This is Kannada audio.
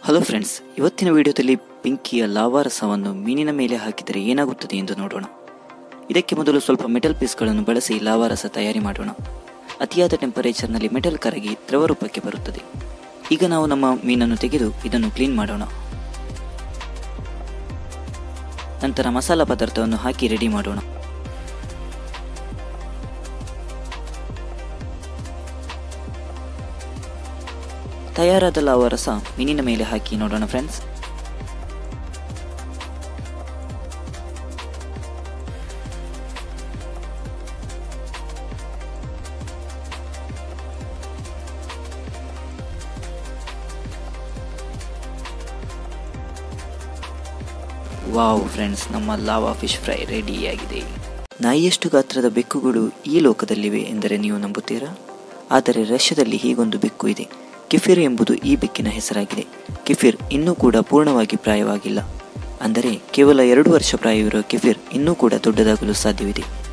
ಹಲೋ ಫ್ರೆಂಡ್ಸ್ ಇವತ್ತಿನ ವಿಡಿಯೋದಲ್ಲಿ ಬೆಂಕಿಯ ಲಾವಾರಸವನ್ನು ಮೀನಿನ ಮೇಲೆ ಹಾಕಿದರೆ ಏನಾಗುತ್ತದೆ ಎಂದು ನೋಡೋಣ ಇದಕ್ಕೆ ಮೊದಲು ಸ್ವಲ್ಪ ಮೆಟಲ್ ಪೀಸ್ಗಳನ್ನು ಬಳಸಿ ಲಾವಾರಸ ತಯಾರಿ ಮಾಡೋಣ ಅತಿಯಾದ ಟೆಂಪರೇಚರ್ನಲ್ಲಿ ಮೆಟಲ್ ಕರಗಿ ದ್ರವ ರೂಪಕ್ಕೆ ಬರುತ್ತದೆ ಈಗ ನಾವು ನಮ್ಮ ಮೀನನ್ನು ತೆಗೆದು ಇದನ್ನು ಕ್ಲೀನ್ ಮಾಡೋಣ ನಂತರ ಮಸಾಲ ಪದಾರ್ಥವನ್ನು ಹಾಕಿ ರೆಡಿ ಮಾಡೋಣ ತಯಾರಾದ ಲಾವಾರಸ ಮೀನಿನ ಮೇಲೆ ಹಾಕಿ ನೋಡೋಣ ಫ್ರೆಂಡ್ಸ್ ವಾವ್ ಫ್ರೆಂಡ್ಸ್ ನಮ್ಮ ಲಾವಾ ಫಿಶ್ ಫ್ರೈ ರೆಡಿಯಾಗಿದೆ ನಾಯಿಯಷ್ಟು ಗಾತ್ರದ ಬೆಕ್ಕುಗಳು ಈ ಲೋಕದಲ್ಲಿವೆ ಎಂದರೆ ನೀವು ನಂಬುತ್ತೀರಾ ಆದರೆ ರಷ್ಯಾದಲ್ಲಿ ಹೀಗೊಂದು ಬೆಕ್ಕು ಇದೆ ಕಿಫಿರ್ ಎಂಬುದು ಈ ಬೆಕ್ಕಿನ ಹೆಸರಾಗಿದೆ ಕಿಫಿರ್ ಇನ್ನೂ ಕೂಡ ಪೂರ್ಣವಾಗಿ ಪ್ರಾಯವಾಗಿಲ್ಲ ಅಂದರೆ ಕೇವಲ ಎರಡು ವರ್ಷ ಪ್ರಾಯವಿರುವ ಕಿಫಿರ್ ಇನ್ನೂ ಕೂಡ ದೊಡ್ಡದಾಗಲು ಸಾಧ್ಯವಿದೆ